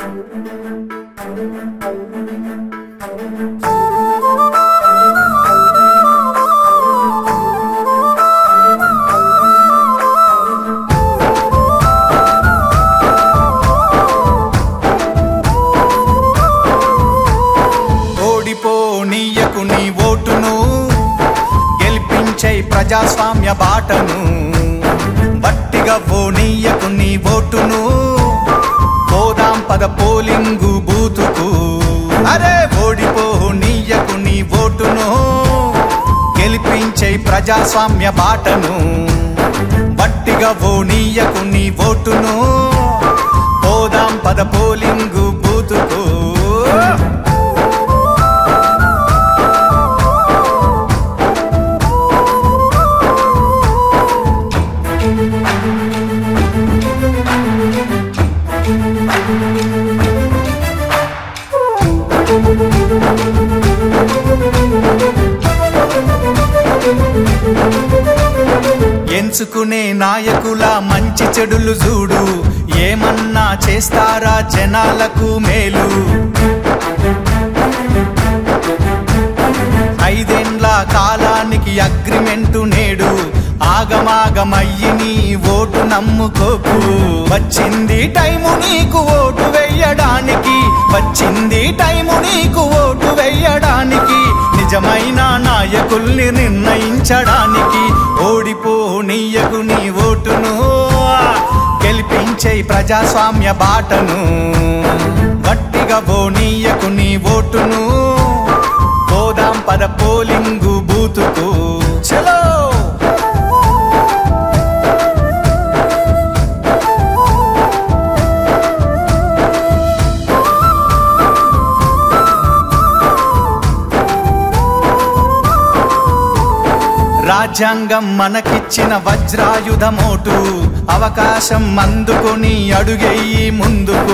ఓడిపోనీయకు నీ ఓటును గెలిపించై ప్రజాస్వామ్య బాటను బట్టిగా ఓనీయకు నీ ఓటును పోదాం పద పోలింగు బూతుకు అరే ఓడిపోనీయకు నీ ఓటును గెలిపించై ప్రజాస్వామ్య బాటను బట్టిగా ఓనీయకు నీ ఓటును పోదాం పద పోలింగు బూతుకు ఎంచుకునే నాయకుల మంచి చెడులు చూడు ఏమన్నా చేస్తారా జనాలకు మేలు ఐదేండ్ల కాలానికి అగ్రిమెంటు నేడు ఆగమాగమయ్యి నీ ఓటు నమ్ముకోకు వచ్చింది టైము నీకు ఓటు వెయ్యడానికి వచ్చింది టైము నీకు ఓటు వెయ్యడానికి నిజమైన నాయకుల్ని నిర్ణయించడానికి ఓడిపోనీయకు నీ ఓటును గెలిపించే ప్రజాస్వామ్య బాటను గట్టిగా పోనీయకు నీ ఓటును పోదాం పద పోలింగు బూతుకు చలో రాజ్యాంగం మనకిచ్చిన వజ్రాయుధమోటు అవకాశం అందుకొని అడుగెయ్యి ముందుకు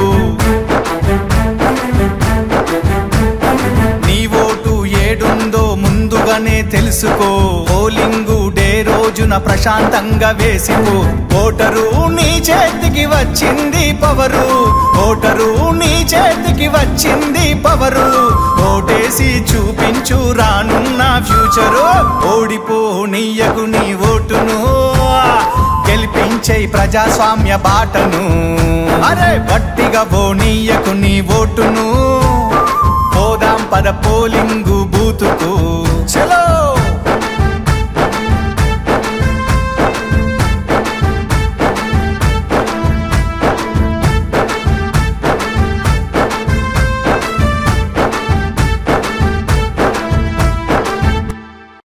నీ ఓటు ఏడుందో ముందుగానే తెలుసుకో పోలింగు డే రోజున ప్రశాంతంగా వేసిపో ఓటరు నీ చేతికి వచ్చింది పవరు ఓటరు నీ చేతికి వచ్చింది పవరు ఓటేసి చూపించు రానున్న ఫ్యూచరు ఓడిపో నీయకు నీ ఓటును గెలిపించే ప్రజాస్వామ్య బాటను అరే గట్టిగా బోనీయకు నీ ఓటును పోదాం పద పోలింగు బూతుకు చలో